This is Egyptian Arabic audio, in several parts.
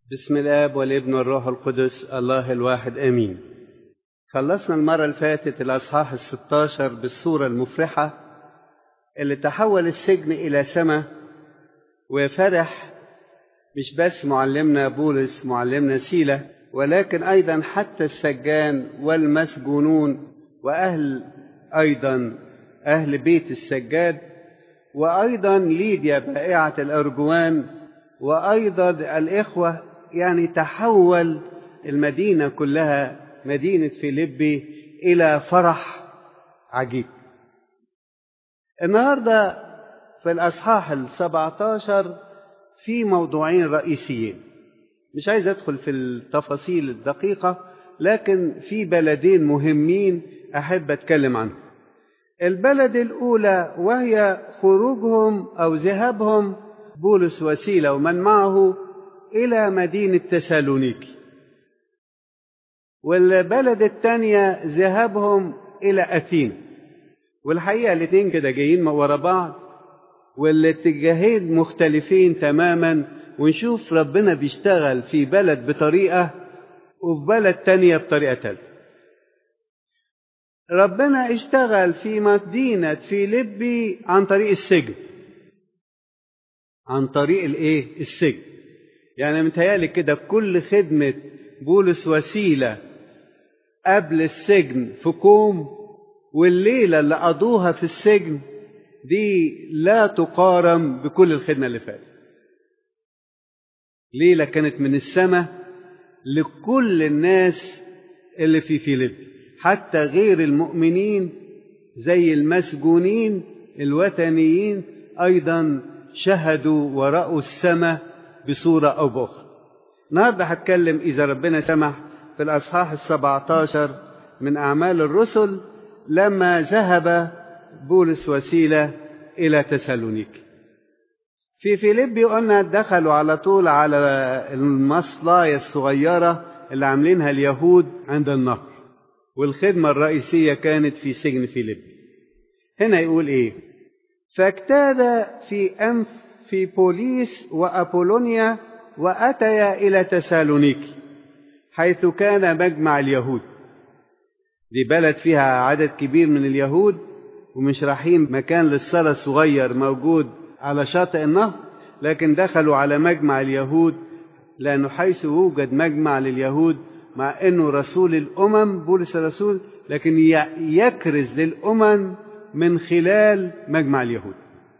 بسم الاب والابن والروح القدس الله الواحد امين خلصنا المره اللي فاتت الاصحاح ال16 بالصوره المفرحه اللي تحول السجن الى سماء وفرح مش بس معلمنا بولس معلمنا سيله ولكن ايضا حتى السجان والمسجونون واهل ايضا اهل بيت السجاد وايضا ليديا بائعه الارجوان وايضا الاخوه يعني تحول المدينه كلها مدينه فيليبي الى فرح عجيب النهارده في الاصحاح ال17 في موضوعين رئيسيين مش عايز ادخل في التفاصيل الدقيقه لكن في بلدين مهمين احب اتكلم عنهم البلد الاولى وهي خروجهم او ذهابهم بولس وسيله ومن معه الى مدينه تسالونيكي والبلد الثانيه ذهابهم الى اثينا والحقيقه الاثنين كده جايين ورا بعض والاتجاهين مختلفين تماما ونشوف ربنا بيشتغل في بلد بطريقه وفي بلد تانية بطريقه ثالثه ربنا اشتغل في مدينة فيليبي عن طريق السجن عن طريق الايه السجن يعني متهيألي كده كل خدمة بولس وسيلة قبل السجن في كوم والليلة اللي قضوها في السجن دي لا تقارن بكل الخدمة اللي فاتت ليلة كانت من السماء لكل الناس اللي في فيليبي حتى غير المؤمنين زي المسجونين الوثنيين ايضا شهدوا ورأوا السماء بصورة أو بأخرى النهارده هتكلم إذا ربنا سمح في الأصحاح السبعتاشر من أعمال الرسل لما ذهب بولس وسيلة إلى تسالونيكي في فيليبي قلنا دخلوا على طول على المصلاية الصغيرة اللي عاملينها اليهود عند النهر والخدمة الرئيسية كانت في سجن فيليبي هنا يقول إيه فاجتاز في أنف في بوليس وأبولونيا وأتيا إلى تسالونيكي حيث كان مجمع اليهود دي بلد فيها عدد كبير من اليهود ومش رايحين مكان للصلاة الصغير موجود على شاطئ النهر لكن دخلوا على مجمع اليهود لأنه حيث يوجد مجمع لليهود مع أنه رسول الأمم بولس الرسول لكن يكرز للأمم من خلال مجمع اليهود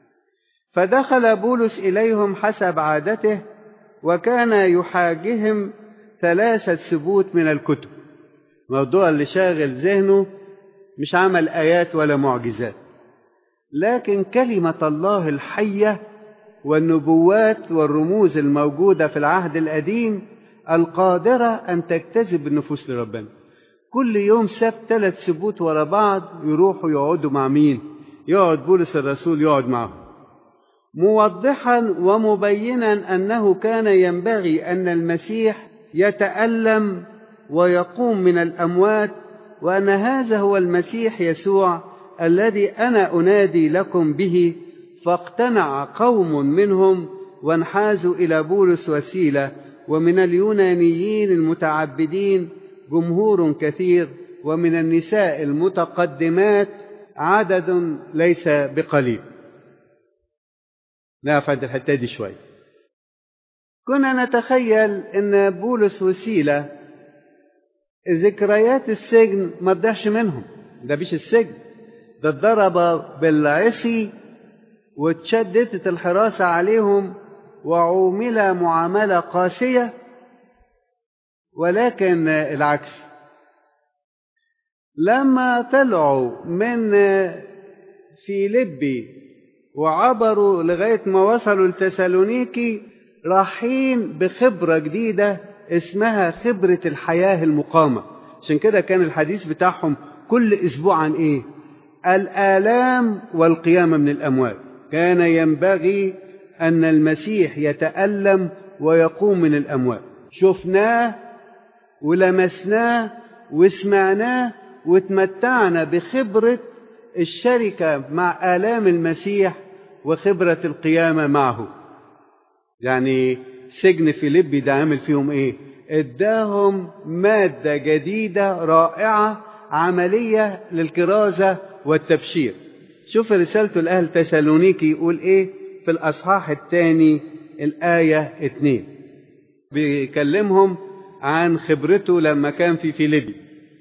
فدخل بولس إليهم حسب عادته وكان يحاجهم ثلاثة ثبوت من الكتب موضوع اللي شاغل ذهنه مش عمل آيات ولا معجزات لكن كلمة الله الحية والنبوات والرموز الموجودة في العهد القديم القادرة أن تجتذب النفوس لربنا كل يوم سبت ثلاث سبوت ورا بعض يروحوا يقعدوا مع مين يقعد بولس الرسول يقعد معهم موضحا ومبينا انه كان ينبغي ان المسيح يتالم ويقوم من الاموات وان هذا هو المسيح يسوع الذي انا انادي لكم به فاقتنع قوم منهم وانحازوا الى بولس وسيله ومن اليونانيين المتعبدين جمهور كثير ومن النساء المتقدمات عدد ليس بقليل نقف عند الحته دي شويه كنا نتخيل ان بولس وسيله ذكريات السجن ما تضيعش منهم ده مش السجن ده اتضرب بالعصي واتشددت الحراسه عليهم وعومل معامله قاسيه ولكن العكس لما طلعوا من فيليبي وعبروا لغاية ما وصلوا لتسالونيكي رايحين بخبرة جديدة اسمها خبرة الحياة المقامة عشان كده كان الحديث بتاعهم كل أسبوع عن إيه؟ الآلام والقيامة من الأموات كان ينبغي أن المسيح يتألم ويقوم من الأموات شفناه ولمسناه وسمعناه وتمتعنا بخبرة الشركة مع آلام المسيح وخبرة القيامة معه يعني سجن فيليبي ده عامل فيهم ايه اداهم مادة جديدة رائعة عملية للكرازة والتبشير شوف رسالته لأهل تسالونيكي يقول ايه في الأصحاح الثاني الآية اتنين بيكلمهم عن خبرته لما كان في فيليبي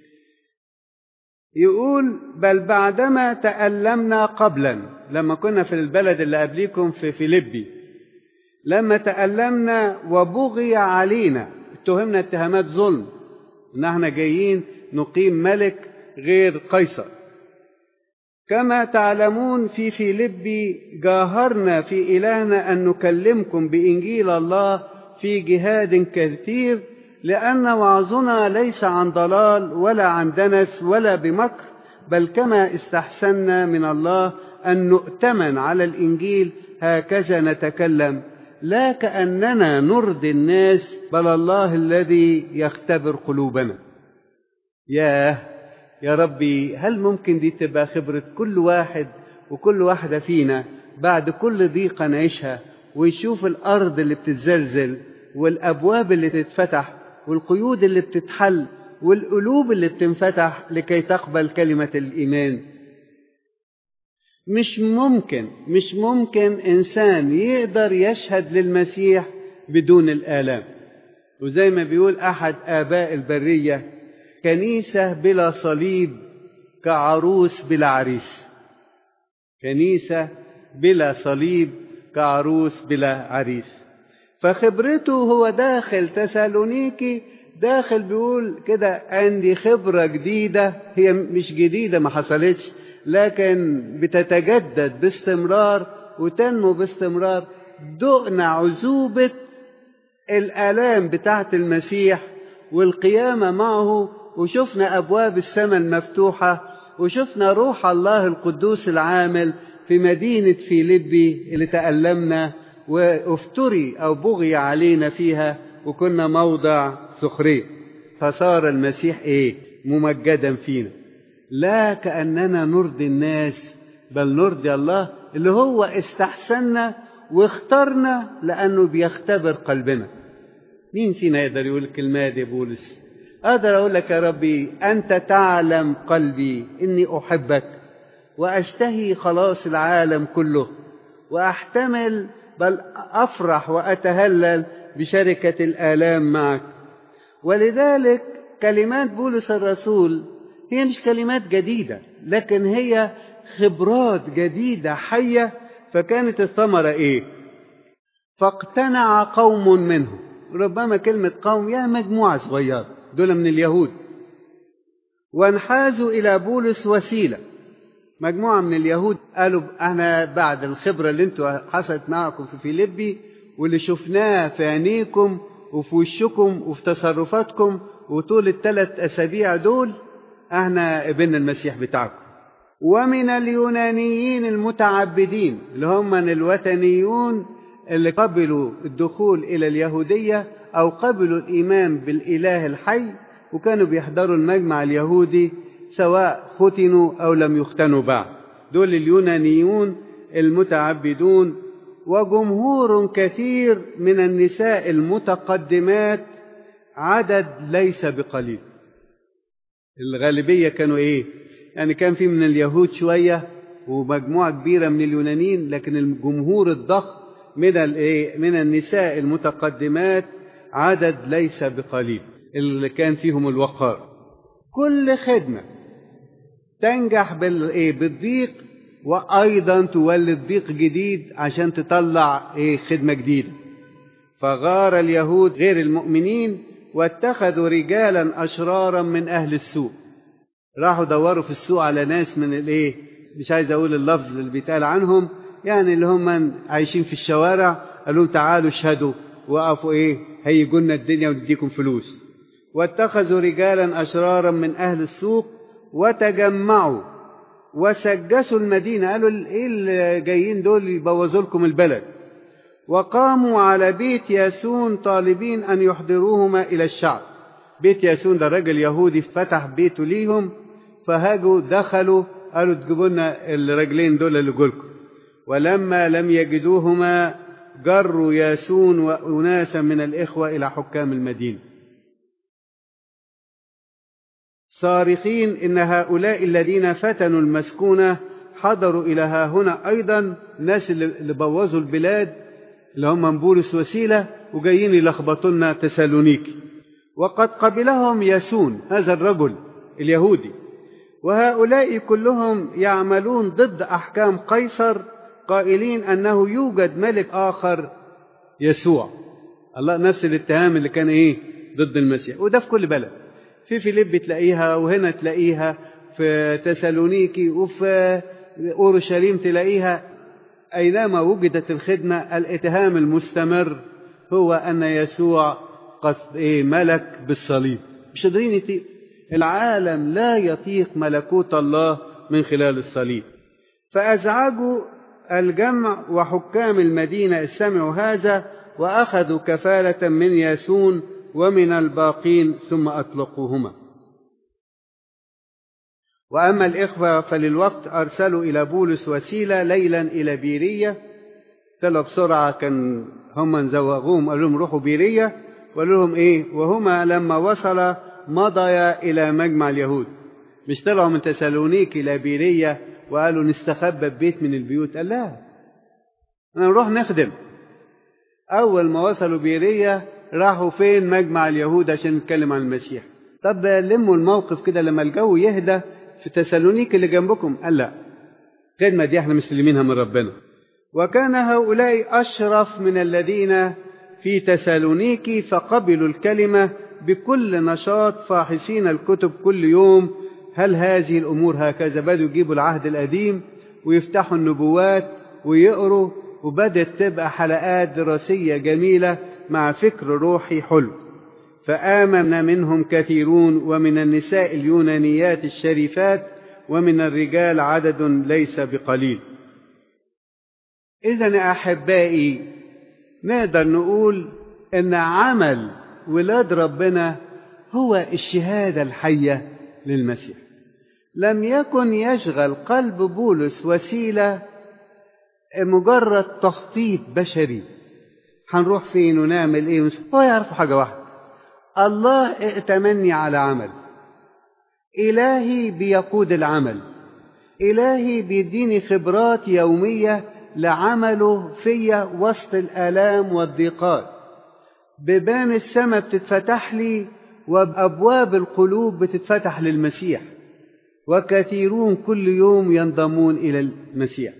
يقول بل بعدما تألمنا قبلا لما كنا في البلد اللي قبليكم في فيليبي لما تألمنا وبغي علينا اتهمنا اتهامات ظلم ان احنا جايين نقيم ملك غير قيصر كما تعلمون في فيليبي جاهرنا في إلهنا أن نكلمكم بإنجيل الله في جهاد كثير لأن وعظنا ليس عن ضلال ولا عن دنس ولا بمكر بل كما استحسنا من الله أن نؤتمن على الإنجيل هكذا نتكلم لا كأننا نرضي الناس بل الله الذي يختبر قلوبنا ياه يا ربي هل ممكن دي تبقى خبرة كل واحد وكل واحدة فينا بعد كل ضيقة نعيشها ويشوف الأرض اللي بتتزلزل والأبواب اللي تتفتح والقيود اللي بتتحل والقلوب اللي بتنفتح لكي تقبل كلمة الإيمان مش ممكن مش ممكن إنسان يقدر يشهد للمسيح بدون الآلام وزي ما بيقول أحد آباء البرية كنيسة بلا صليب كعروس بلا عريس كنيسة بلا صليب كعروس بلا عريس فخبرته هو داخل تسالونيكي داخل بيقول كده عندي خبرة جديدة هي مش جديدة ما حصلتش لكن بتتجدد باستمرار وتنمو باستمرار دقنا عذوبة الآلام بتاعت المسيح والقيامة معه وشفنا أبواب السماء المفتوحة وشفنا روح الله القدوس العامل في مدينة فيليبي اللي تألمنا وافتري أو بغي علينا فيها وكنا موضع سخرية فصار المسيح إيه ممجدا فينا لا كأننا نرضي الناس بل نرضي الله اللي هو استحسنا واخترنا لأنه بيختبر قلبنا مين فينا يقدر يقول الكلمة دي بولس أقدر أقول لك يا ربي أنت تعلم قلبي إني أحبك وأشتهي خلاص العالم كله وأحتمل بل أفرح وأتهلل بشركة الآلام معك ولذلك كلمات بولس الرسول هي مش كلمات جديدة لكن هي خبرات جديدة حية فكانت الثمرة إيه؟ فاقتنع قوم منهم ربما كلمة قوم يا مجموعة صغيرة دول من اليهود وانحازوا إلى بولس وسيلة مجموعة من اليهود قالوا احنا بعد الخبرة اللي انتوا حصلت معكم في فيليبي واللي شفناه في عينيكم وفي وشكم وفي تصرفاتكم وطول الثلاث أسابيع دول احنا قبلنا المسيح بتاعكم ومن اليونانيين المتعبدين اللي هم الوثنيون اللي قبلوا الدخول إلى اليهودية أو قبلوا الإيمان بالإله الحي وكانوا بيحضروا المجمع اليهودي سواء ختنوا أو لم يختنوا بعد دول اليونانيون المتعبدون وجمهور كثير من النساء المتقدمات عدد ليس بقليل الغالبية كانوا إيه يعني كان في من اليهود شوية ومجموعة كبيرة من اليونانيين لكن الجمهور الضخم من الايه من النساء المتقدمات عدد ليس بقليل اللي كان فيهم الوقار كل خدمة تنجح بالايه بالضيق وايضا تولد ضيق جديد عشان تطلع ايه خدمة جديدة فغار اليهود غير المؤمنين واتخذوا رجالا اشرارا من اهل السوق راحوا دوروا في السوق على ناس من الايه مش عايز اقول اللفظ اللي بيتقال عنهم يعني اللي هم عايشين في الشوارع قالوا لهم تعالوا اشهدوا وقفوا ايه هيجوا لنا الدنيا ونديكم فلوس واتخذوا رجالا اشرارا من اهل السوق وتجمعوا وسجسوا المدينه قالوا ايه اللي جايين دول يبوظوا لكم البلد وقاموا على بيت ياسون طالبين ان يحضروهما الى الشعب بيت ياسون ده راجل يهودي فتح بيته ليهم فهاجوا دخلوا قالوا تجيبوا لنا الرجلين دول اللي جولكم ولما لم يجدوهما جروا ياسون وأناسا من الإخوة إلى حكام المدينة صارخين إن هؤلاء الذين فتنوا المسكونة حضروا إلى ها هنا أيضا ناس اللي بوظوا البلاد اللي هم بولس وسيلة وجايين يلخبطوا لنا تسالونيكي وقد قبلهم ياسون هذا الرجل اليهودي وهؤلاء كلهم يعملون ضد أحكام قيصر قائلين أنه يوجد ملك آخر يسوع الله نفس الاتهام اللي كان إيه ضد المسيح وده في كل بلد في فيليب تلاقيها وهنا تلاقيها في تسالونيكي وفي أورشليم تلاقيها أينما وجدت الخدمة الاتهام المستمر هو أن يسوع قد إيه ملك بالصليب مش قادرين يطيق العالم لا يطيق ملكوت الله من خلال الصليب فأزعجوا الجمع وحكام المدينة استمعوا هذا وأخذوا كفالة من ياسون ومن الباقين ثم أطلقوهما وأما الإخوة فللوقت أرسلوا إلى بولس وسيلة ليلا إلى بيرية طلعوا بسرعة كان هم نزوغوهم قالوا لهم روحوا بيرية وقالوا لهم إيه وهما لما وصل مضيا إلى مجمع اليهود مش طلعوا من تسالونيك إلى بيرية وقالوا نستخبى ببيت من البيوت قال لا نروح نخدم أول ما وصلوا بيرية راحوا فين مجمع اليهود عشان نتكلم عن المسيح طب لموا الموقف كده لما الجو يهدى في تسالونيك اللي جنبكم قال لا الخدمة دي احنا مستلمينها من ربنا وكان هؤلاء أشرف من الذين في تسالونيك فقبلوا الكلمة بكل نشاط فاحصين الكتب كل يوم هل هذه الأمور هكذا بدوا يجيبوا العهد القديم ويفتحوا النبوات ويقروا وبدت تبقى حلقات دراسية جميلة مع فكر روحي حلو فآمن منهم كثيرون ومن النساء اليونانيات الشريفات ومن الرجال عدد ليس بقليل إذا أحبائي نقدر نقول إن عمل ولاد ربنا هو الشهادة الحية للمسيح لم يكن يشغل قلب بولس وسيلة مجرد تخطيط بشري هنروح فين ونعمل ايه هو يعرف حاجة واحدة الله ائتمني على عمل إلهي بيقود العمل إلهي بيديني خبرات يومية لعمله فيا وسط الآلام والضيقات ببان السماء بتتفتح لي وأبواب القلوب بتتفتح للمسيح وكثيرون كل يوم ينضمون إلى المسيح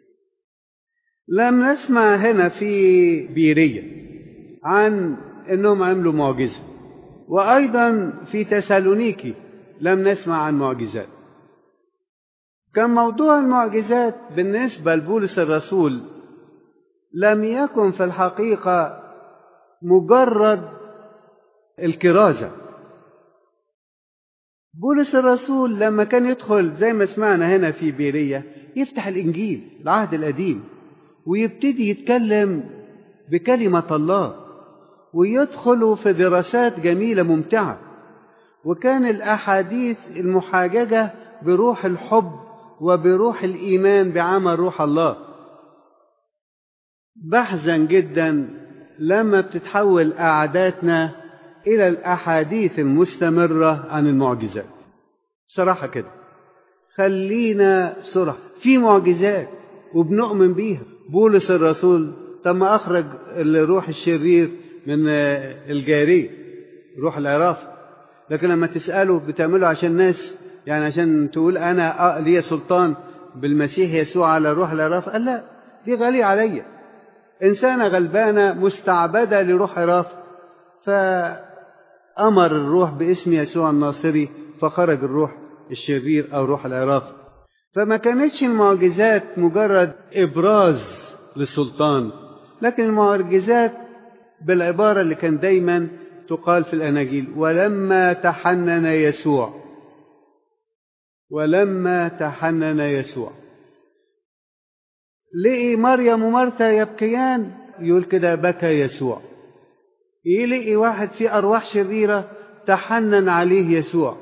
لم نسمع هنا في بيرية عن أنهم عملوا معجزة وأيضا في تسالونيكي لم نسمع عن معجزات كان موضوع المعجزات بالنسبة لبولس الرسول لم يكن في الحقيقة مجرد الكرازة بولس الرسول لما كان يدخل زي ما سمعنا هنا في بيرية يفتح الإنجيل العهد القديم ويبتدي يتكلم بكلمة الله ويدخل في دراسات جميلة ممتعة وكان الأحاديث المحاججة بروح الحب وبروح الإيمان بعمل روح الله بحزن جدا لما بتتحول قعداتنا إلى الأحاديث المستمرة عن المعجزات صراحة كده خلينا صراحة في معجزات وبنؤمن بيها بولس الرسول تم أخرج الروح الشرير من الجارية روح العراف لكن لما تسأله بتعمله عشان ناس يعني عشان تقول أنا لي سلطان بالمسيح يسوع على روح العراف قال لا دي غالية عليا إنسانة غلبانة مستعبدة لروح عراف فأمر الروح باسم يسوع الناصري فخرج الروح الشرير أو روح العراف فما كانتش المعجزات مجرد إبراز للسلطان لكن المعجزات بالعبارة اللي كان دايما تقال في الأناجيل ولما تحنن يسوع ولما تحنن يسوع لقي مريم ومرثا يبكيان يقول كده بكى يسوع يلاقي واحد فيه أرواح شريرة تحنن عليه يسوع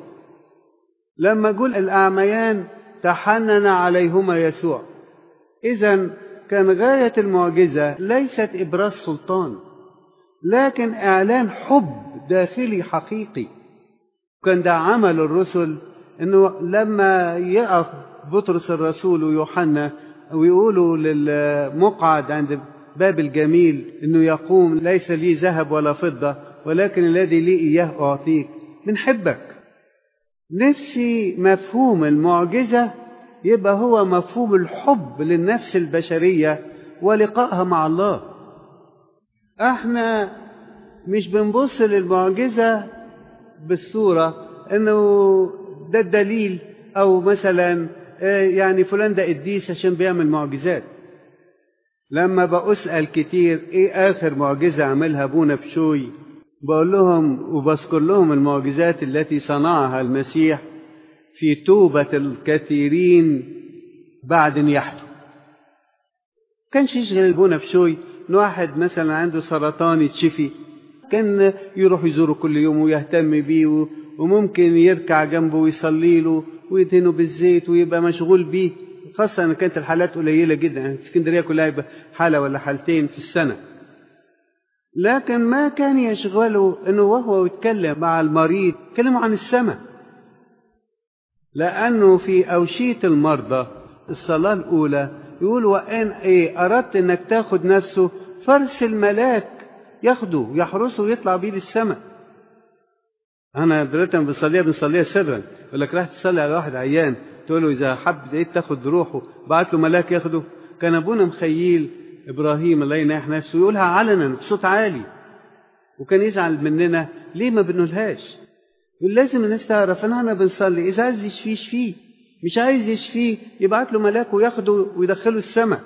لما قول الأعميان تحنن عليهما يسوع إذا كان غاية المعجزة ليست إبراز سلطان لكن إعلان حب داخلي حقيقي كان ده عمل الرسل إنه لما يقف بطرس الرسول ويوحنا ويقولوا للمقعد عند باب الجميل إنه يقوم ليس لي ذهب ولا فضة ولكن الذي لي إياه أعطيك بنحبك نفسي مفهوم المعجزة يبقى هو مفهوم الحب للنفس البشرية ولقائها مع الله احنا مش بنبص للمعجزة بالصورة انه ده الدليل او مثلا يعني فلان ده قديس عشان بيعمل معجزات لما بأسأل كتير ايه اخر معجزة عملها ابونا بشوي بقول لهم وبذكر لهم المعجزات التي صنعها المسيح في توبة الكثيرين بعد نياحته كانش يشغل ابونا بشوي ان واحد مثلا عنده سرطان يتشفي كان يروح يزوره كل يوم ويهتم بيه وممكن يركع جنبه ويصلي له ويدهنه بالزيت ويبقى مشغول بيه خاصة ان كانت الحالات قليلة جدا يعني اسكندرية كلها يبقى حالة ولا حالتين في السنة لكن ما كان يشغله انه وهو يتكلم مع المريض يتكلموا عن السماء لانه في اوشيه المرضى الصلاه الاولى يقول وان ايه اردت انك تاخد نفسه فارسل ملاك ياخده يحرسه ويطلع بيه للسماء انا دلوقتي بنصليها بنصليها سرا يقول لك راح تصلي على واحد عيان تقول له اذا حب ايه تاخد روحه بعت له ملاك ياخده كان ابونا مخيل ابراهيم الله يناح نفسه يقولها علنا بصوت عالي وكان يزعل مننا ليه ما بنقولهاش يقول لازم الناس تعرف ان احنا بنصلي اذا عايز يشفيه يشفيه مش عايز يشفيه يبعت له ملاك وياخده ويدخله السماء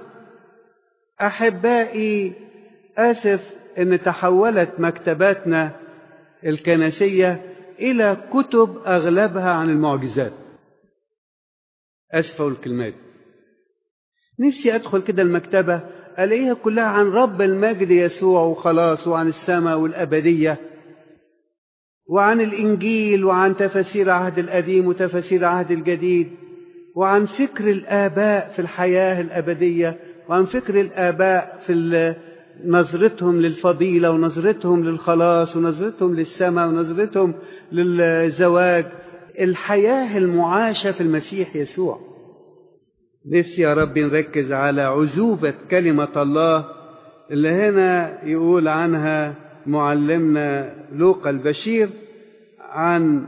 احبائي اسف ان تحولت مكتباتنا الكنسيه الى كتب اغلبها عن المعجزات اسف اقول الكلمات نفسي ادخل كده المكتبه الاقيها كلها عن رب المجد يسوع وخلاص وعن السماء والابديه وعن الانجيل وعن تفاسير العهد القديم وتفاسير العهد الجديد وعن فكر الاباء في الحياه الابديه وعن فكر الاباء في نظرتهم للفضيله ونظرتهم للخلاص ونظرتهم للسماء ونظرتهم للزواج الحياه المعاشه في المسيح يسوع نفسي يا رب نركز على عذوبة كلمة الله اللي هنا يقول عنها معلمنا لوقا البشير عن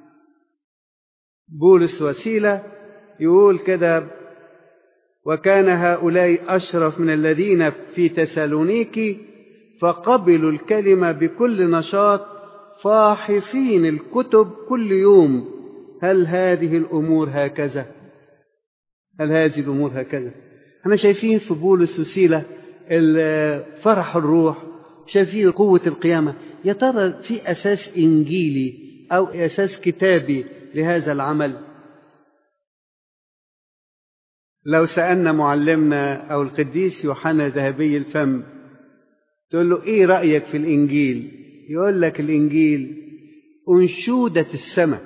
بولس وسيلة يقول كده وكان هؤلاء أشرف من الذين في تسالونيكي فقبلوا الكلمة بكل نشاط فاحصين الكتب كل يوم هل هذه الأمور هكذا؟ هل هذه الأمور هكذا احنا شايفين في بولس وسيلة فرح الروح شايفين قوة القيامة يا ترى في أساس إنجيلي أو أساس كتابي لهذا العمل لو سألنا معلمنا أو القديس يوحنا ذهبي الفم تقول له إيه رأيك في الإنجيل يقول لك الإنجيل أنشودة السماء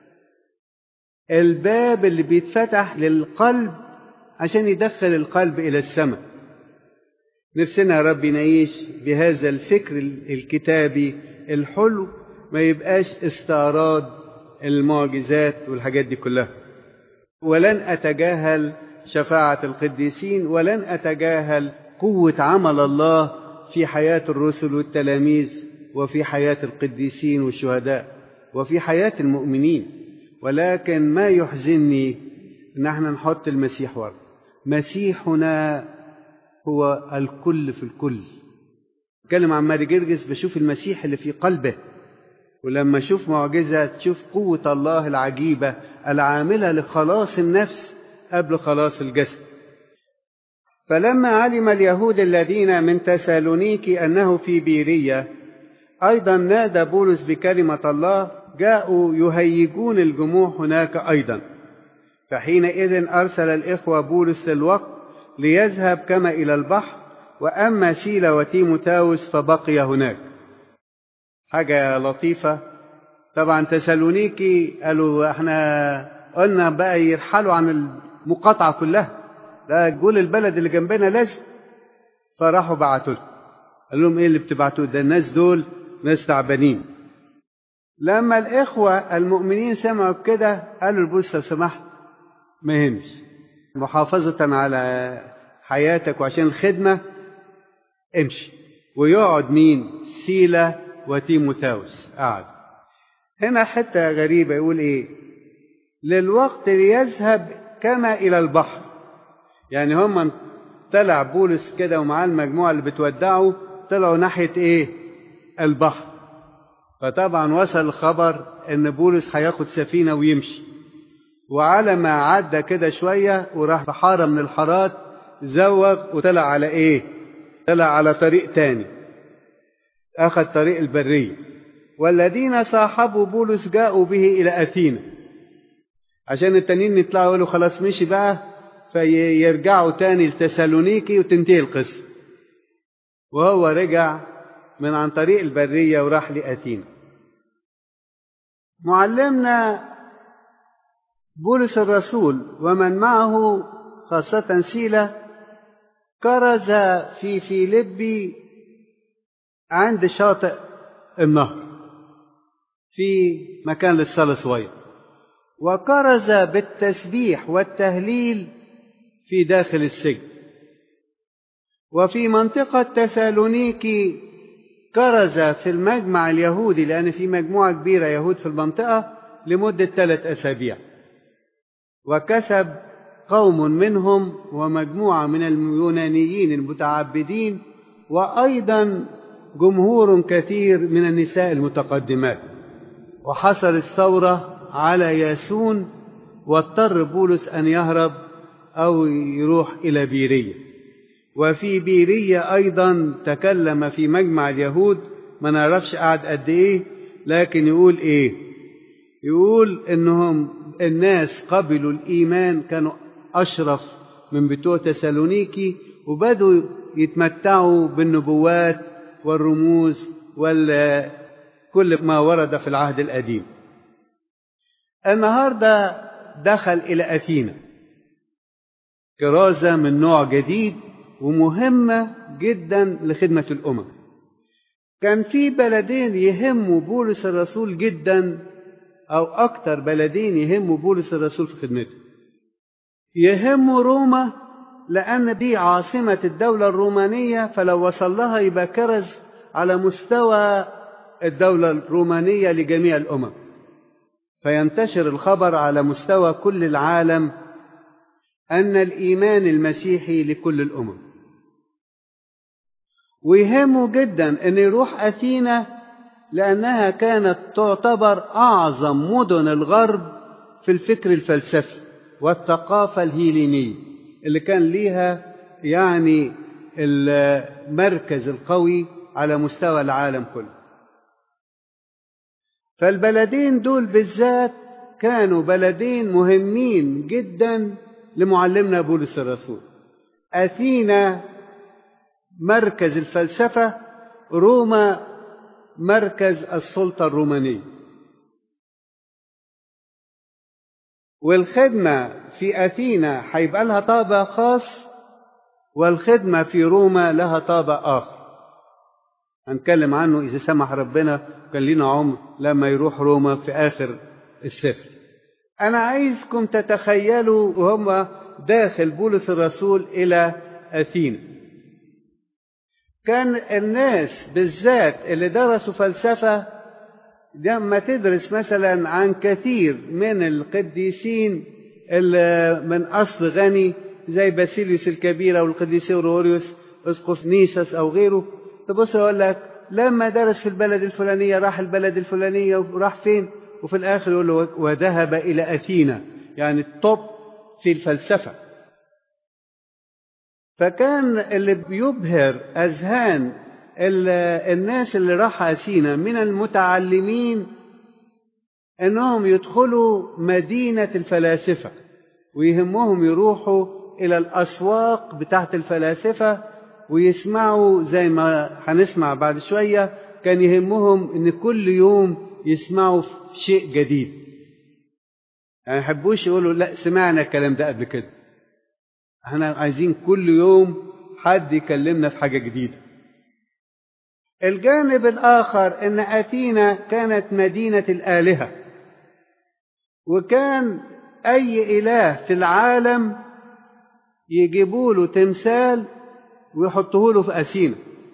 الباب اللي بيتفتح للقلب عشان يدخل القلب إلى السماء نفسنا يا رب نعيش بهذا الفكر الكتابي الحلو ما يبقاش استعراض المعجزات والحاجات دي كلها ولن أتجاهل شفاعة القديسين ولن أتجاهل قوة عمل الله في حياة الرسل والتلاميذ وفي حياة القديسين والشهداء وفي حياة المؤمنين ولكن ما يحزنني ان احنا نحط المسيح ورا مسيحنا هو الكل في الكل اتكلم عن ماري جرجس بشوف المسيح اللي في قلبه ولما اشوف معجزه تشوف قوه الله العجيبه العامله لخلاص النفس قبل خلاص الجسد فلما علم اليهود الذين من تسالونيكي انه في بيريه ايضا نادى بولس بكلمه الله جاءوا يهيجون الجموع هناك ايضا فحينئذ ارسل الاخوه بولس للوقت ليذهب كما الى البحر واما سيلا وتيموتاوس فبقي هناك حاجه لطيفه طبعا تسالونيكي قالوا احنا قلنا بقى يرحلوا عن المقاطعه كلها ده جول البلد اللي جنبنا لازم فراحوا بعتوا له قال لهم ايه اللي بتبعتوه ده الناس دول ناس تعبانين لما الإخوة المؤمنين سمعوا كده قالوا لبولس لو سمحت ما يهمش محافظة على حياتك وعشان الخدمة امشي ويقعد مين سيلا وتيموثاوس قعد هنا حتة غريبة يقول ايه للوقت ليذهب كما إلى البحر يعني هم طلع بولس كده ومعاه المجموعة اللي بتودعه طلعوا ناحية ايه البحر فطبعا وصل الخبر ان بولس هياخد سفينة ويمشي وعلى ما عدى كده شوية وراح في حارة من الحارات زوغ وطلع على ايه طلع على طريق تاني اخذ طريق البرية والذين صاحبوا بولس جاءوا به الى اثينا عشان التانيين يطلعوا يقولوا خلاص مشي بقى فيرجعوا تاني لتسالونيكي وتنتهي القصة وهو رجع من عن طريق البرية وراح لأثينا معلمنا بولس الرسول ومن معه خاصة سيلة كرز في فيلبي عند شاطئ النهر في مكان للصلاة صغير وكرز بالتسبيح والتهليل في داخل السجن وفي منطقة تسالونيكي كرز في المجمع اليهودي لأن في مجموعة كبيرة يهود في المنطقة لمدة ثلاث أسابيع وكسب قوم منهم ومجموعة من اليونانيين المتعبدين وأيضا جمهور كثير من النساء المتقدمات وحصلت ثورة على ياسون واضطر بولس أن يهرب أو يروح إلى بيرية وفي بيرية أيضا تكلم في مجمع اليهود ما نعرفش قعد قد إيه لكن يقول إيه يقول إنهم الناس قبلوا الإيمان كانوا أشرف من بتوع تسالونيكي وبدوا يتمتعوا بالنبوات والرموز وكل ما ورد في العهد القديم النهاردة دخل إلى أثينا كرازة من نوع جديد ومهمة جدا لخدمة الأمم كان في بلدين يهموا بولس الرسول جدا أو أكتر بلدين يهموا بولس الرسول في خدمته يهموا روما لأن دي عاصمة الدولة الرومانية فلو وصل لها يبقى كرز على مستوى الدولة الرومانية لجميع الأمم فينتشر الخبر على مستوى كل العالم أن الإيمان المسيحي لكل الأمم ويهمه جدا أن يروح أثينا لأنها كانت تعتبر أعظم مدن الغرب في الفكر الفلسفي والثقافة الهيلينية اللي كان ليها يعني المركز القوي على مستوى العالم كله فالبلدين دول بالذات كانوا بلدين مهمين جدا لمعلمنا بولس الرسول أثينا مركز الفلسفة روما مركز السلطة الرومانية والخدمة في أثينا هيبقى لها طابع خاص والخدمة في روما لها طابع آخر هنتكلم عنه إذا سمح ربنا كان لنا عمر لما يروح روما في آخر السفر أنا عايزكم تتخيلوا وهم داخل بولس الرسول إلى أثينا كان الناس بالذات اللي درسوا فلسفة لما تدرس مثلا عن كثير من القديسين اللي من أصل غني زي باسيليوس الكبير أو القديس أوروريوس أسقف نيسس أو غيره تبص يقول لك لما درس في البلد الفلانية راح البلد الفلانية وراح فين وفي الآخر يقول له وذهب إلى أثينا يعني الطب في الفلسفة فكان اللي بيبهر أذهان الناس اللي راح أثينا من المتعلمين أنهم يدخلوا مدينة الفلاسفة ويهمهم يروحوا إلى الأسواق بتاعت الفلاسفة ويسمعوا زي ما هنسمع بعد شوية كان يهمهم إن كل يوم يسمعوا شيء جديد يعني يحبوش يقولوا لا سمعنا الكلام ده قبل كده احنا عايزين كل يوم حد يكلمنا في حاجة جديدة الجانب الآخر أن أثينا كانت مدينة الآلهة وكان أي إله في العالم يجيبوا له تمثال ويحطوه له في أثينا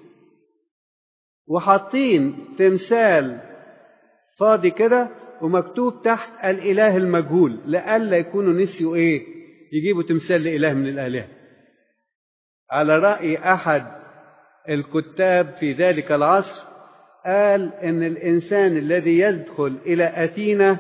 وحاطين تمثال فاضي كده ومكتوب تحت الإله المجهول لئلا يكونوا نسيوا إيه يجيبوا تمثال لإله من الآلهة على رأي أحد الكتاب في ذلك العصر قال إن الإنسان الذي يدخل إلى أثينا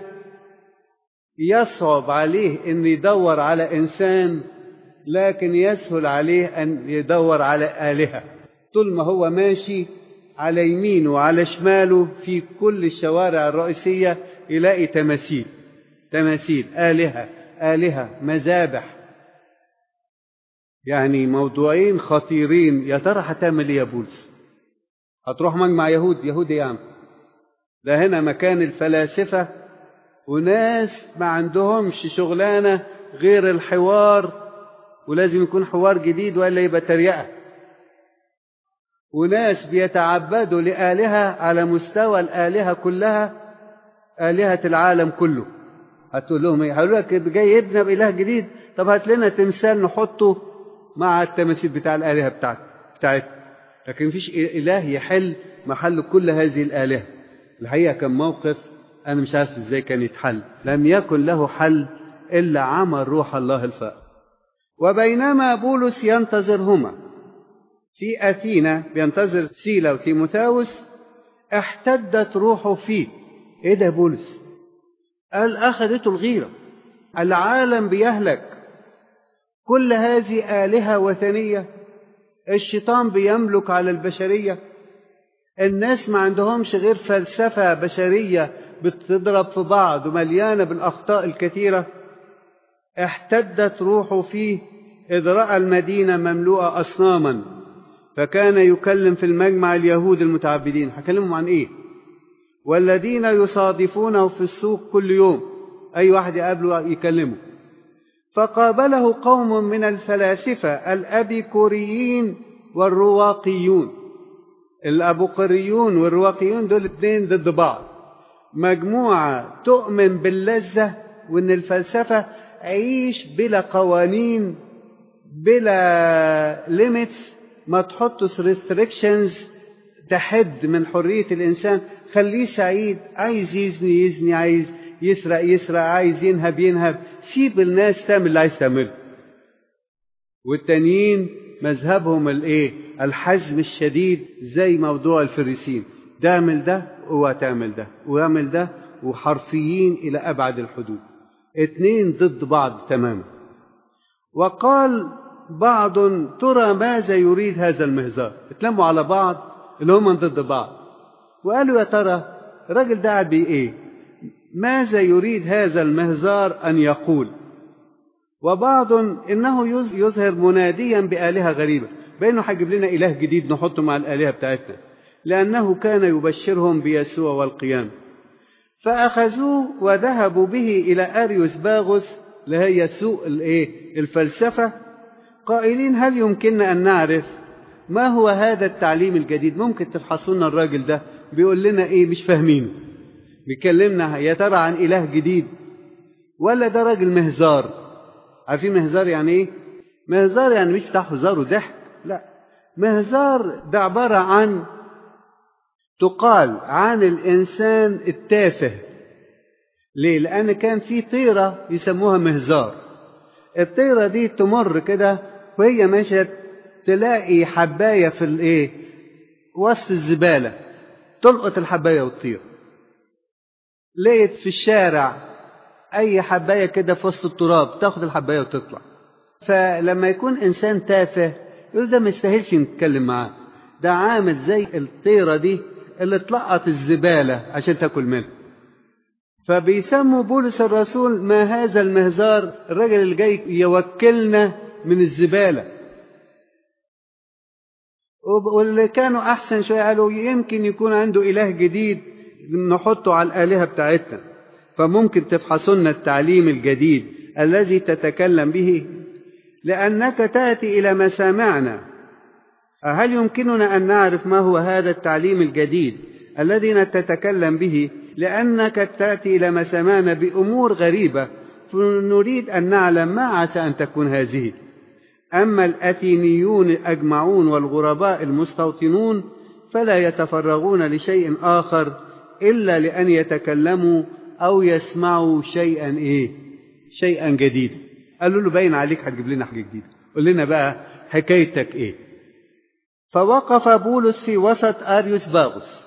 يصعب عليه أن يدور على إنسان لكن يسهل عليه أن يدور على آلهة طول ما هو ماشي على يمينه وعلى شماله في كل الشوارع الرئيسية يلاقي تماثيل تماثيل آلهة آلهة مذابح يعني موضوعين خطيرين يا ترى هتعمل ايه يا بولس هتروح مجمع يهود يهود ايه يا عم ده هنا مكان الفلاسفة وناس ما عندهمش شغلانة غير الحوار ولازم يكون حوار جديد وإلا يبقى تريقة وناس بيتعبدوا لآلهة على مستوى الآلهة كلها آلهة العالم كله هتقول لهم ايه؟ هيقولوا لك جاي يبنى بإله جديد طب هات لنا تمثال نحطه مع التماثيل بتاع الآلهة بتاعت بتاعتنا لكن مفيش إله يحل محل كل هذه الآلهة الحقيقة كان موقف أنا مش عارف إزاي كان يتحل لم يكن له حل إلا عمل روح الله الفائق وبينما بولس ينتظرهما في أثينا بينتظر سيلا وتيموثاوس احتدت روحه فيه ايه ده بولس قال اخذته الغيره العالم بيهلك كل هذه الهه وثنيه الشيطان بيملك على البشريه الناس ما عندهمش غير فلسفه بشريه بتضرب في بعض ومليانه بالاخطاء الكثيره احتدت روحه فيه اذ راى المدينه مملوءه اصناما فكان يكلم في المجمع اليهود المتعبدين هكلمهم عن ايه والذين يصادفونه في السوق كل يوم اي واحد يقابله يكلمه فقابله قوم من الفلاسفه الابيكوريين والرواقيون الابوقريون والرواقيون دول اثنين ضد بعض مجموعه تؤمن باللذه وان الفلسفه عيش بلا قوانين بلا ليميتس ما تحطش ريستريكشنز تحد من حرية الإنسان خليه سعيد عايز يزني يزني عايز يسرق يسرق عايز ينهب ينهب سيب الناس تعمل اللي عايز تعمله والتانيين مذهبهم الايه الحزم الشديد زي موضوع الفريسين ده اعمل ده اوعى تعمل ده واعمل ده وحرفيين الى ابعد الحدود اتنين ضد بعض تماما وقال بعض ترى ماذا يريد هذا المهزار اتلموا على بعض اللي هم ضد بعض وقالوا يا ترى الراجل ده قاعد ايه ماذا يريد هذا المهزار ان يقول وبعض انه يظهر مناديا بالهه غريبه بانه هيجيب لنا اله جديد نحطه مع الالهه بتاعتنا لانه كان يبشرهم بيسوع والقيامه فاخذوه وذهبوا به الى اريوس باغوس اللي هي سوق الايه الفلسفه قائلين هل يمكننا ان نعرف ما هو هذا التعليم الجديد ممكن تفحصوا لنا الراجل ده بيقول لنا ايه مش فاهمينه بيكلمنا يا ترى عن اله جديد ولا ده راجل مهزار عارفين مهزار يعني ايه مهزار يعني مش بتاع هزار وضحك لا مهزار ده عباره عن تقال عن الانسان التافه ليه لان كان في طيره يسموها مهزار الطيره دي تمر كده وهي ماشيه تلاقي حبايه في الايه وسط الزباله تلقط الحبايه وتطير لقيت في الشارع اي حبايه كده في وسط التراب تاخد الحبايه وتطلع فلما يكون انسان تافه يقول ده ما يستاهلش نتكلم معاه ده عامل زي الطيره دي اللي تلقط الزباله عشان تاكل منها فبيسموا بولس الرسول ما هذا المهزار الراجل اللي جاي يوكلنا من الزباله واللي كانوا احسن شويه قالوا يمكن يكون عنده اله جديد نحطه على الالهه بتاعتنا فممكن تفحصوا لنا التعليم الجديد الذي تتكلم به لأنك تأتي إلى مسامعنا هل يمكننا أن نعرف ما هو هذا التعليم الجديد الذي تتكلم به لأنك تأتي إلى مسامعنا بأمور غريبة فنريد أن نعلم ما عسى أن تكون هذه أما الأثينيون أجمعون والغرباء المستوطنون فلا يتفرغون لشيء آخر إلا لأن يتكلموا أو يسمعوا شيئا إيه شيئا جديدا قالوا له باين عليك هتجيب لنا حاجة جديدة قول لنا بقى حكايتك إيه فوقف بولس في وسط أريوس باغوس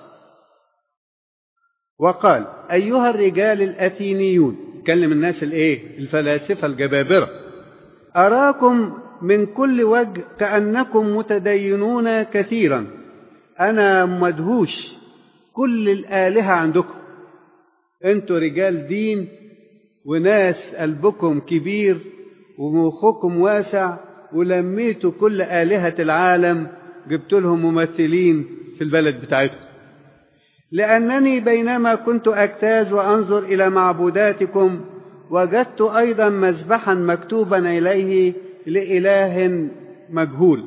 وقال أيها الرجال الأثينيون كلم الناس الإيه الفلاسفة الجبابرة أراكم من كل وجه كأنكم متدينون كثيرا أنا مدهوش كل الآلهة عندكم أنتوا رجال دين وناس قلبكم كبير ومخكم واسع ولميتوا كل آلهة العالم جبت لهم ممثلين في البلد بتاعتكم لأنني بينما كنت أجتاز وأنظر إلى معبوداتكم وجدت أيضا مذبحا مكتوبا إليه لإله مجهول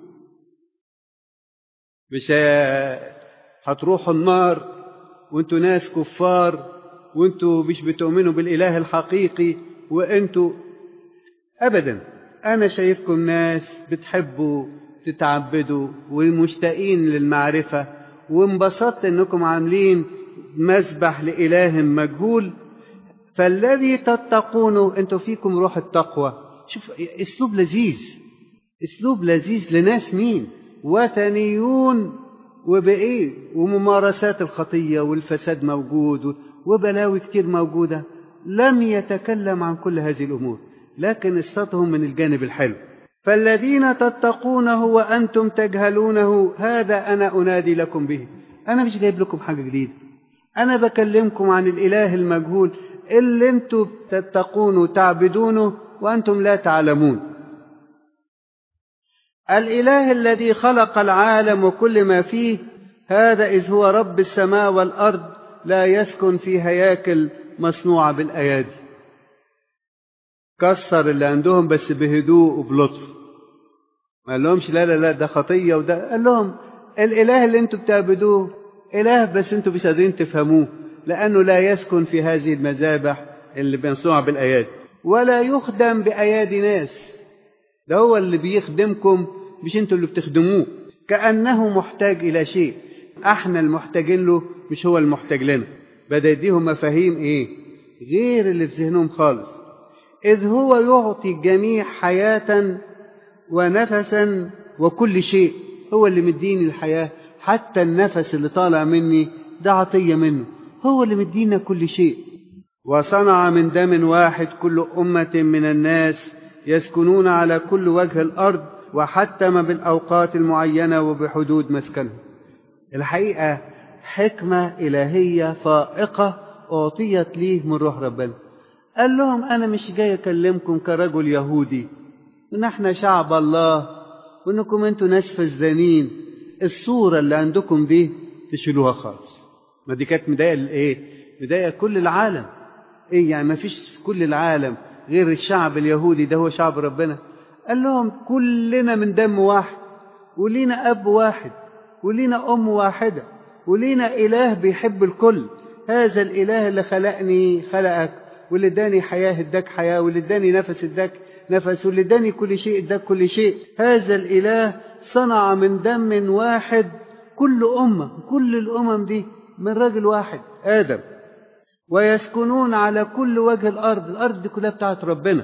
مش هتروحوا النار وانتوا ناس كفار وانتوا مش بتؤمنوا بالإله الحقيقي وانتوا أبدا أنا شايفكم ناس بتحبوا تتعبدوا ومشتاقين للمعرفة وانبسطت انكم عاملين مذبح لإله مجهول فالذي تتقونه انتوا فيكم روح التقوى شوف اسلوب لذيذ اسلوب لذيذ لناس مين وثنيون وبايه وممارسات الخطيه والفساد موجود وبلاوي كتير موجوده لم يتكلم عن كل هذه الامور لكن اصطادهم من الجانب الحلو فالذين تتقونه وانتم تجهلونه هذا انا انادي لكم به انا مش جايب لكم حاجه جديده انا بكلمكم عن الاله المجهول اللي انتم تتقونه وتعبدونه وانتم لا تعلمون الاله الذي خلق العالم وكل ما فيه هذا اذ هو رب السماء والارض لا يسكن في هياكل مصنوعه بالايادي كسر اللي عندهم بس بهدوء وبلطف ما قال لهمش لا لا لا ده خطيه وده قال لهم الاله اللي انتم بتعبدوه اله بس انتم مش قادرين تفهموه لانه لا يسكن في هذه المذابح اللي مصنوعه بالايادي ولا يخدم بايادي ناس ده هو اللي بيخدمكم مش انتوا اللي بتخدموه كانه محتاج الى شيء احنا المحتاجين له مش هو المحتاج لنا بدا يديهم مفاهيم ايه غير اللي في ذهنهم خالص اذ هو يعطي الجميع حياه ونفسا وكل شيء هو اللي مديني الحياه حتى النفس اللي طالع مني ده عطيه منه هو اللي مدينا كل شيء وصنع من دم واحد كل امه من الناس يسكنون على كل وجه الارض وحتم بالاوقات المعينه وبحدود مسكنهم الحقيقه حكمه الهيه فائقه اعطيت ليه من روح ربنا قال لهم انا مش جاي اكلمكم كرجل يهودي ان احنا شعب الله وانكم انتوا ناس فزدانين الصوره اللي عندكم دي تشيلوها خالص ما دي كانت مضايقه الايه مضايقه كل العالم ايه يعني ما فيش في كل العالم غير الشعب اليهودي ده هو شعب ربنا قال لهم كلنا من دم واحد ولينا اب واحد ولينا ام واحده ولينا اله بيحب الكل هذا الاله اللي خلقني خلقك واللي اداني حياه اداك حياه واللي اداني نفس اداك نفس واللي اداني كل شيء اداك كل شيء هذا الاله صنع من دم واحد كل امه كل الامم دي من رجل واحد ادم ويسكنون على كل وجه الارض الارض دي كلها بتاعت ربنا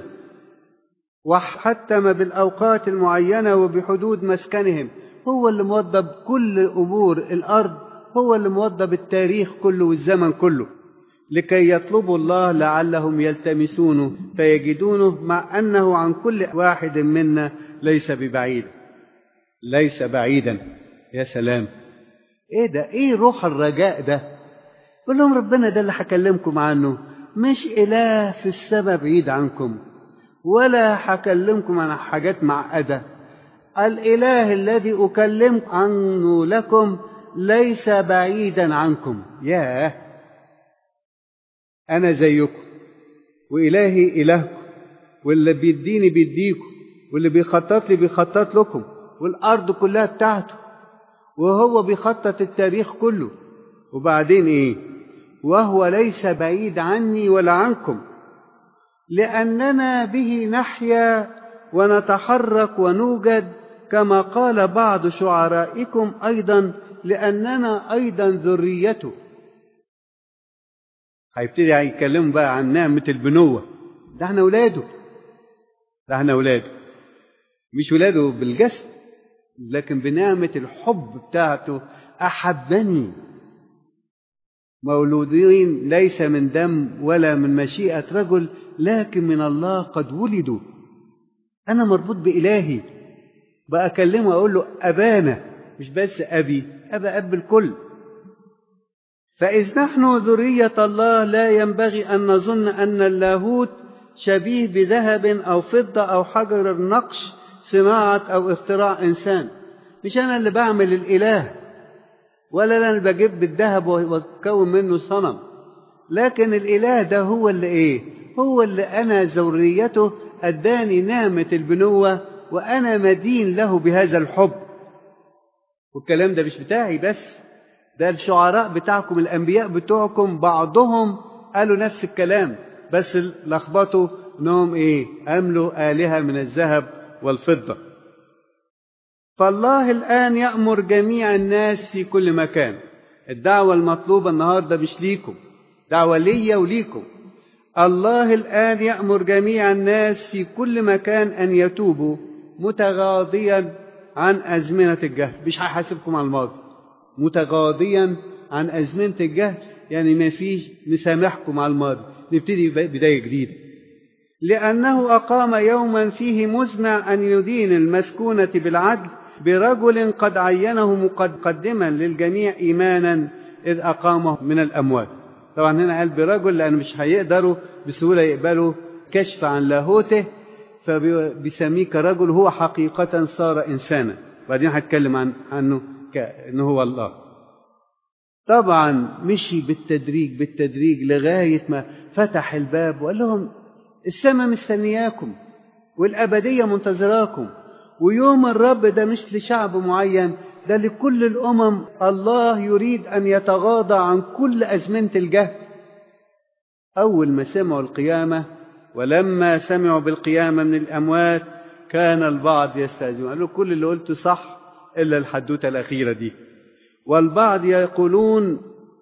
وحتم بالاوقات المعينه وبحدود مسكنهم هو اللي موضب كل امور الارض هو اللي موضب التاريخ كله والزمن كله لكي يطلبوا الله لعلهم يلتمسونه فيجدونه مع انه عن كل واحد منا ليس ببعيد ليس بعيدا يا سلام ايه ده ايه روح الرجاء ده قول لهم ربنا ده اللي هكلمكم عنه مش اله في السماء بعيد عنكم ولا هكلمكم عن حاجات معقده الاله الذي اكلم عنه لكم ليس بعيدا عنكم ياه انا زيكم والهي الهكم واللي بيديني بيديكم واللي بيخطط لي بيخطط لكم والأرض كلها بتاعته وهو بيخطط التاريخ كله وبعدين إيه وهو ليس بعيد عني ولا عنكم لأننا به نحيا ونتحرك ونوجد كما قال بعض شعرائكم أيضا لأننا أيضا ذريته هيبتدي يتكلموا بقى عن نعمة البنوة ده احنا ولاده ده احنا ولاده مش ولاده بالجسد لكن بنعمة الحب بتاعته أحبني مولودين ليس من دم ولا من مشيئة رجل لكن من الله قد ولدوا أنا مربوط بإلهي بقى أكلمه أقول له أبانا مش بس أبي أبا أب الكل فإذ نحن ذرية الله لا ينبغي أن نظن أن اللاهوت شبيه بذهب أو فضة أو حجر النقش صناعة أو اختراع إنسان مش أنا اللي بعمل الإله ولا أنا اللي بجيب بالذهب وأكون منه صنم لكن الإله ده هو اللي إيه هو اللي أنا ذريته أداني نعمة البنوة وأنا مدين له بهذا الحب والكلام ده مش بتاعي بس ده الشعراء بتاعكم الأنبياء بتوعكم بعضهم قالوا نفس الكلام بس لخبطوا انهم ايه املوا الهه من الذهب والفضه فالله الان يامر جميع الناس في كل مكان الدعوه المطلوبه النهارده مش ليكم دعوه ليا وليكم الله الان يامر جميع الناس في كل مكان ان يتوبوا متغاضيا عن ازمنه الجهل مش هيحاسبكم على الماضي متغاضيا عن ازمنه الجهل يعني ما فيش مسامحكم على الماضي نبتدي بداية جديدة لأنه أقام يوما فيه مزمع أن يدين المسكونة بالعدل برجل قد عينه مقدما للجميع إيمانا إذ أقامه من الأموات طبعا هنا قال برجل لأن مش هيقدروا بسهولة يقبلوا كشف عن لاهوته فبيسميه كرجل هو حقيقة صار إنسانا بعدين هتكلم عن عنه كأنه هو الله طبعا مشي بالتدريج بالتدريج لغاية ما فتح الباب وقال لهم السماء مستنياكم والأبدية منتظراكم ويوم الرب ده مش لشعب معين ده لكل الأمم الله يريد أن يتغاضى عن كل أزمنة الجهل أول ما سمعوا القيامة ولما سمعوا بالقيامة من الأموات كان البعض يستهزئون قالوا كل اللي قلته صح إلا الحدوتة الأخيرة دي والبعض يقولون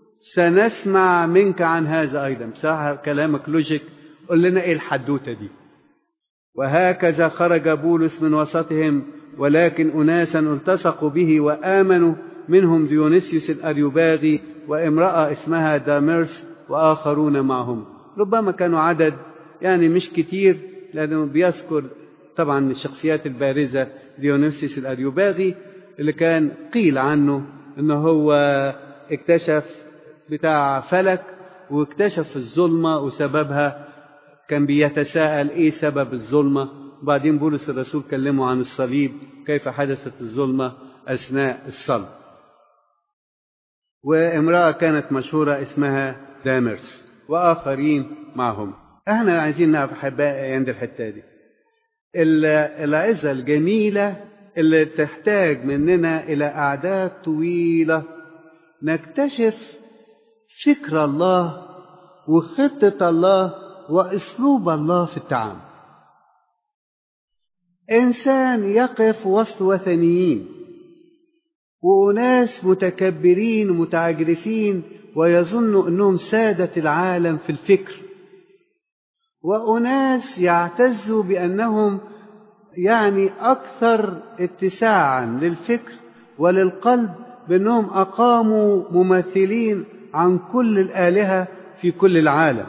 سنسمع منك عن هذا أيضا بصراحة كلامك لوجيك قل لنا إيه الحدوتة دي وهكذا خرج بولس من وسطهم ولكن أناسا التصقوا به وآمنوا منهم ديونيسيوس الأريوباغي وامرأة اسمها داميرس وآخرون معهم ربما كانوا عدد يعني مش كتير لأنه بيذكر طبعا الشخصيات البارزة ديونيسيوس الأريوباغي اللي كان قيل عنه انه هو اكتشف بتاع فلك واكتشف الظلمة وسببها كان بيتساءل ايه سبب الظلمة وبعدين بولس الرسول كلمه عن الصليب كيف حدثت الظلمة أثناء الصلب وامرأة كانت مشهورة اسمها دامرس وآخرين معهم احنا عايزين نعرف أحبائي عند الحتة دي العزة الجميلة اللي تحتاج مننا إلى أعداد طويلة نكتشف فكر الله وخطة الله وأسلوب الله في التعامل. إنسان يقف وسط وثنيين وأناس متكبرين ومتعجرفين ويظنوا أنهم سادة العالم في الفكر وأناس يعتزوا بأنهم يعني أكثر اتساعا للفكر وللقلب بأنهم أقاموا ممثلين عن كل الآلهة في كل العالم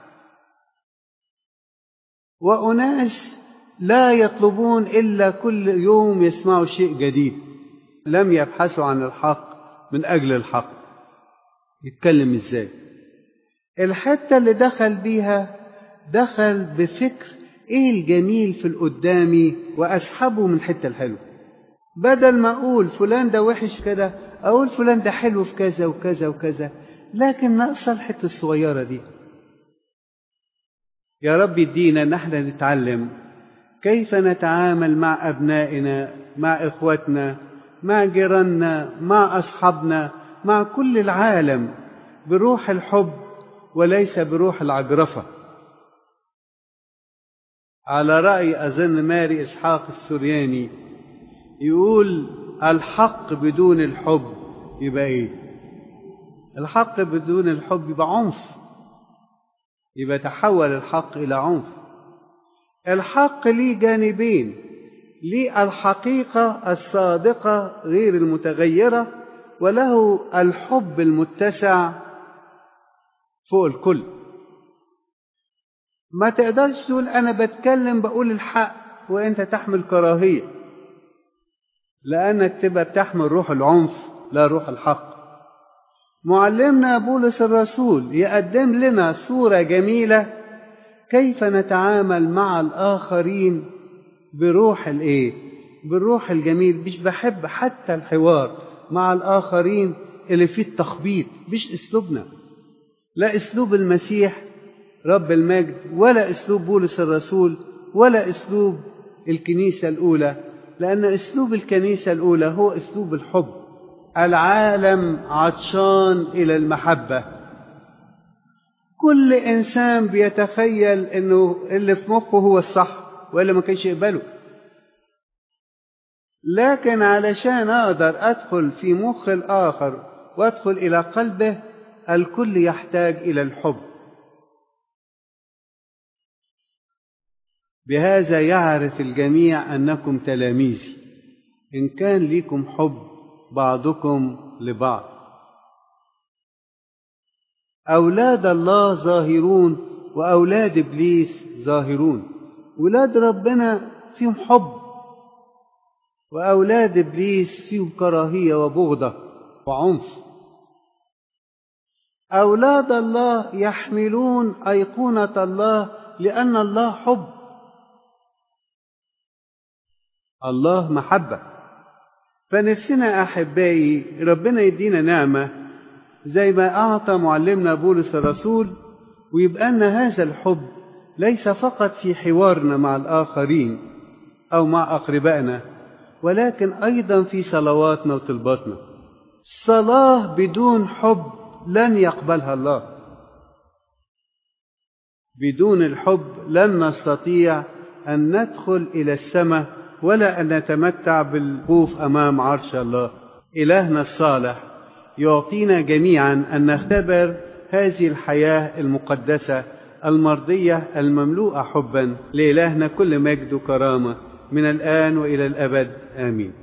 وأناس لا يطلبون إلا كل يوم يسمعوا شيء جديد لم يبحثوا عن الحق من أجل الحق يتكلم إزاي الحتة اللي دخل بيها دخل بفكر ايه الجميل في القدامي واسحبه من الحته الحلوه بدل ما اقول فلان ده وحش كده اقول فلان ده حلو في كذا وكذا وكذا لكن ناقصه الحته الصغيره دي يا رب يدينا ان احنا نتعلم كيف نتعامل مع أبنائنا مع إخوتنا مع جيراننا مع أصحابنا مع كل العالم بروح الحب وليس بروح العجرفة على رأي أظن ماري إسحاق السورياني يقول الحق بدون الحب يبقى إيه الحق بدون الحب يبقى عنف يبقى تحول الحق إلى عنف الحق ليه جانبين ليه الحقيقة الصادقة غير المتغيرة وله الحب المتسع فوق الكل ما تقدرش تقول أنا بتكلم بقول الحق وأنت تحمل كراهية لأنك تبقى بتحمل روح العنف لا روح الحق معلمنا بولس الرسول يقدم لنا صورة جميلة كيف نتعامل مع الآخرين بروح الإيه؟ بالروح الجميل مش بحب حتى الحوار مع الآخرين اللي فيه التخبيط مش أسلوبنا لا أسلوب المسيح رب المجد ولا أسلوب بولس الرسول ولا أسلوب الكنيسة الأولى لأن أسلوب الكنيسة الأولى هو أسلوب الحب العالم عطشان إلى المحبة كل إنسان بيتخيل إنه اللي في مخه هو الصح وإلا ما كانش يقبله لكن علشان أقدر أدخل في مخ الآخر وأدخل إلى قلبه الكل يحتاج إلى الحب بهذا يعرف الجميع أنكم تلاميذي إن كان ليكم حب بعضكم لبعض أولاد الله ظاهرون وأولاد إبليس ظاهرون ولاد ربنا فيهم حب وأولاد إبليس فيهم كراهية وبغضة وعنف أولاد الله يحملون أيقونة الله لأن الله حب الله محبة فنفسنا أحبائي ربنا يدينا نعمة زي ما أعطى معلمنا بولس الرسول ويبقى لنا هذا الحب ليس فقط في حوارنا مع الآخرين أو مع أقربائنا ولكن أيضا في صلواتنا وطلباتنا صلاة بدون حب لن يقبلها الله بدون الحب لن نستطيع أن ندخل إلى السماء ولا أن نتمتع بالوقوف أمام عرش الله إلهنا الصالح يعطينا جميعا أن نختبر هذه الحياة المقدسة المرضية المملوءة حبا لإلهنا كل مجد وكرامة من الآن وإلى الأبد آمين